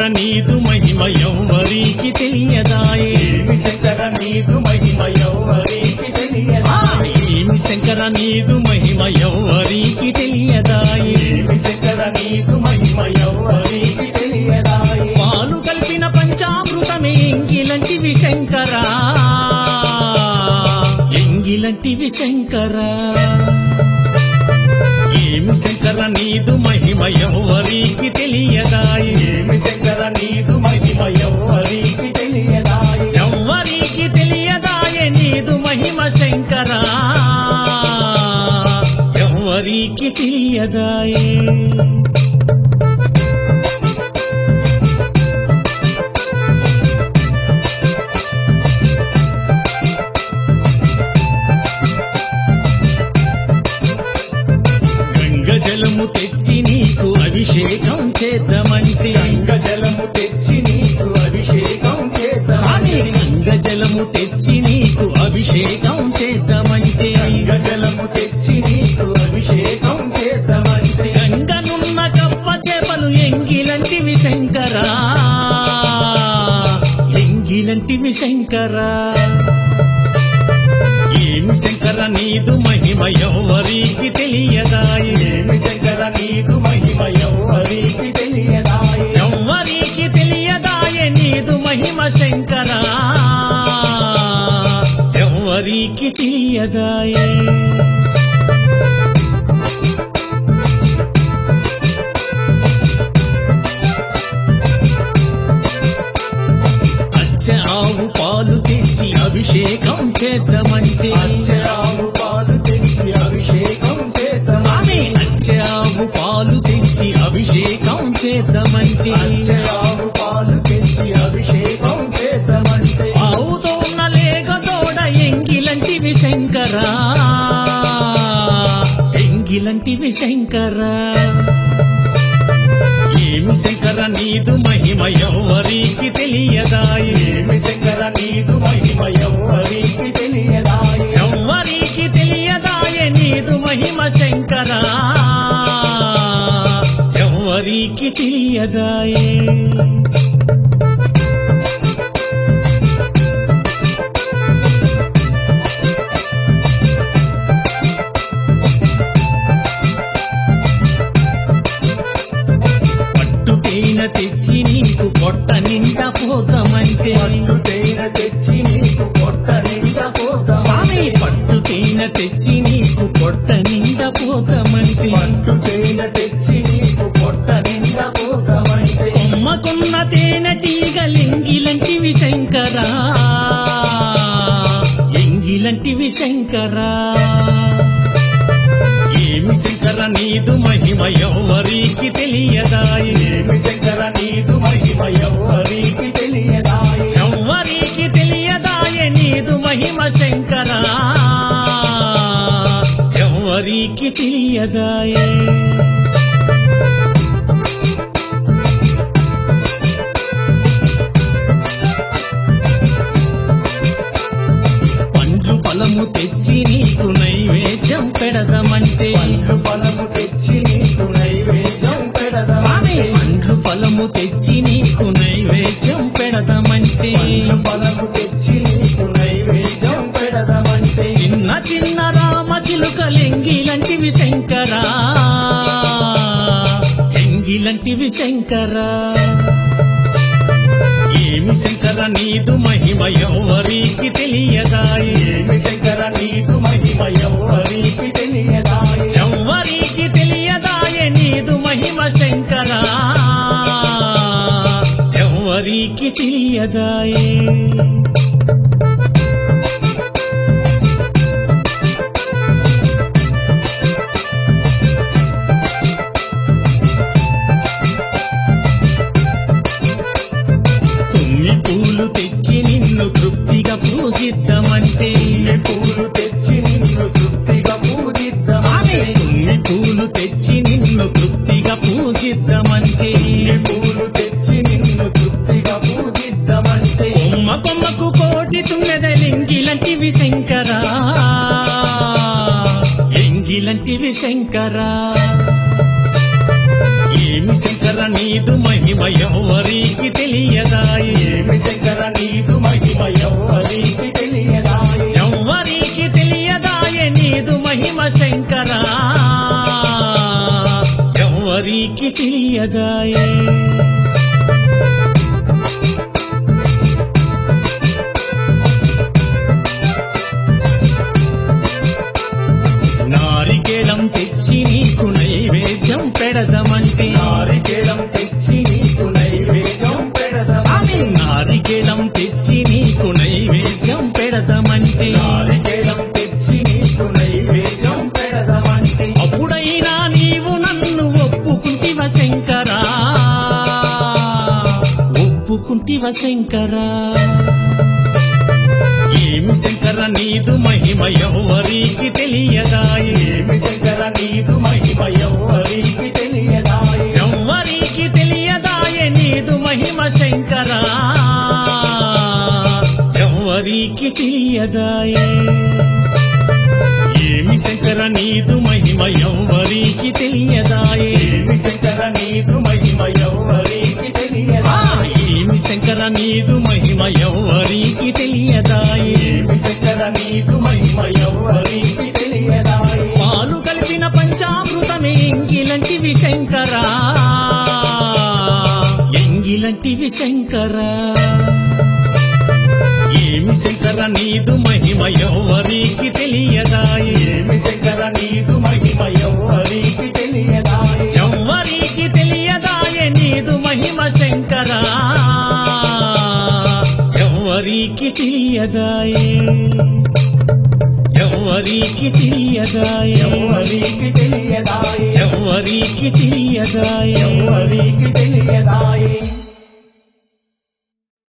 నీదు మహిమ ఎవ్వరికి తెలియదాయే ఏమి శంకర నీదు మహిమ ఎవరికి తెలియదాయే ఏమి శంకర నీదు మహిమ ఎవ్వరికి తెలియదాయే ఏమి శంకర నీదు మహిమ ఎవరికి తెలియదాయే పాలు కలిపిన పంచామృతమే ఎంగిలంటివి శంకరా ఎంగిలంటివి శంకరా ఏమి శంకర నీదు మహిమ ఎవ్వరికి తెలియదాయే ఏమి శంకర నీదు మహిమ ఎవరికి తెలియదాయే ఎవ్వరికి తెలియదాయే నీదు మహిమ శంకరా ఎవ్వరికి తెలియదాయే గంగ జలము తెచ్చి నీకు అభిషేకం చేద్దామంటే గంగ జలము తెచ్చి నీకు అభిషేకం స్వామి చేద్దామని గంగ జలము తెచ్చి నీకు అభిషేకం చేద్దామంటే గంగ జలము తెచ్చి నీకు అభిషేకం చేద్దామంటే గంగనున్న కప్ప చేపలు ఎంగిలంటివి శంకరా ఎంగిలంటివి శంకరా ఏమి శంకర నీదు మహిమ ఎవ్వరికి తెలియదాయే ఏమి శంకర నీదు మహిమ ఎవరికి తెలియదాయే ఎవ్వరికి తెలియదాయే నీదు మహిమ శంకరా ఎవ్వరికి తెలియదాయే అచ్చ ఆవు పాలు తెచ్చి అభిషేకం చేద్దామంటే అక్షరాలు పాలు తెచ్చి అభిషేకం స్వామి చేద్దామని అచ్చ ఆవు పాలు తెచ్చి అభిషేకం చేద్దామంటే అక్షరాలు పాలు తెచ్చి అభిషేకం చేద్దామంటే ఆవుతో ఉన్న లేగతోడ ఎంగిలంటివి శంకరా ఎంగిలంటివి శంకరా ఏమి శంకర నీదు మహిమ ఎవ్వరికి తెలియదాయే ఏమి శంకర నీదు మహిమ ఎవరికి తెలియదాయే ఎవ్వరికి తెలియదాయే నీదు మహిమ శంకరా ఎవ్వరికి తెలియదాయే పట్టు తేనె తెచ్చి నీకు పొట్ట నిండా పోతామంటే పట్టు తేనె తెచ్చి నీకు పొట్ట నిండా స్వామి పోతామంటే పట్టు తేనె తెచ్చి నీకు పొట్ట నిండా పోతామంటే పట్టు తేనె తెచ్చి నీకు పొట్ట నిండా పోతామంటే కొమ్మకున్న తేనె టీగలింగిలంటివి శంకరా ఎంగిలంటివి శంకరా ఏమి శంకర నీదు మహిమ ఎవ్వరికి తెలియదాయే ఏమి శంకర నీదు మహిమ ఎవరికి తెలియదాయే ఎవ్వరికి తెలియదాయే నీదు మహిమ శంకరా ఎవ్వరికి తెలియదాయే పండ్లు ఫలము తెచ్చి నీకు నైవేద్యం పెడదామంటే పండ్లు ఫలము తెచ్చి నీకు నైవేద్యం స్వామి పెడదామంటే పండ్లు ఫలము తెచ్చి నీకు నైవేద్యం పెడదామంటే పండ్లు ఫలము తెచ్చి నీకు నైవేద్యం పెడదామంటే చిన్న చిన్న రామ చిలుకలెంగిలంటివి శంకరా ఎంగిలంటివి శంకరా ఏమి శంకర నీదు మహిమ ఎవ్వరికి తెలియదాయే ఏమి శంకర నీదు మహిమ ఎవరికి తెలియదాయే ఎవ్వరికి తెలియదాయే నీదు మహిమ శంకరా ఎవ్వరికి తెలియదాయే తుమ్మి పూలు తెచ్చి నిన్ను తృప్తిగా పూజిద్దామంటే ఈ పూలు తెచ్చి నిన్ను తృప్తిగా స్వామి పూజిద్దామంటే తుమ్మి పూలు తెచ్చి నిన్ను తృప్తిగా పూజిద్దామంటే ఈ పూలు తెచ్చి నిన్ను తృప్తిగా పూజిద్దామంటే కొమ్మ కొమ్మకు కోటి తుమ్మెదలింగిలంటివి శంకరా ఎంగిలంటివి శంకరా ఏమి శంకర నీదు మహిమ ఎవరికి తెలియదాయి ఏమి శంకర నీదు మహిమ ఎవ్వరికి తెలియదాయి ఎవ్వరికి తెలియదాయే నీదు మహిమ శంకర ఎవ్వరికి తెలియదాయే నారికేళం తెచ్చి నీకు నైవేద్యం పెడదమంటే నారికేళం తెచ్చి నీకు నైవేద్యం పెడదాం స్వామి నారికేళం తెచ్చి నీకు నైవేద్యం పెడదమంటే నారికేళం తెచ్చి నీకు నైవేద్యం పెడదామంటే అప్పుడైనా నీవు నన్ను ఒప్పుకుంటివ శంకరా ఒప్పుకుంటివ శంకరా ఏమి శంకర నీదు మహిమ ఎవరికి తెలియదాయి ఏమి శంకర నీదు మహిమ ఎవ్వరికి తెలియదాయి ఎవ్వరికి తెలియదాయే నీదు మహిమ శంకరా ఎవ్వరికి తెలియదాయే ఏమి శంకర నీదు మహిమ ఎవ్వరికి తెలియదాయే ఏమి శంకర నీదు మహిమ ఎవ్వరికి ఆ, తెలియదాయి ఏమి శంకర నీదు మహిమ ఎవ్వరికి తెలియదాయే ఏమి శంకర నీదు మహిమ ఎవ్వరికి తెలియదాయి పాలు కలిపిన పంచామృతమే ఎంగిలంటివి శంకరా ఎంగిలంటివి శంకరా ఏమి శంకర నీదు మహిమ ఎవరికి తెలియదాయి ఏమి శంకర నీదు మహిమ ఎవ్వరికి తెలియదాయి ఎవ్వరికి తెలియదాయే నీదు మహిమ శంకరా ఎవ్వరికి తెలియదాయే ఎవ్వరికి తెలియదాయే ఎవ్వరికి తెలియదాయి ఎవ్వరికి తెలియదాయే ఎవ్వరికి తెలియదాయి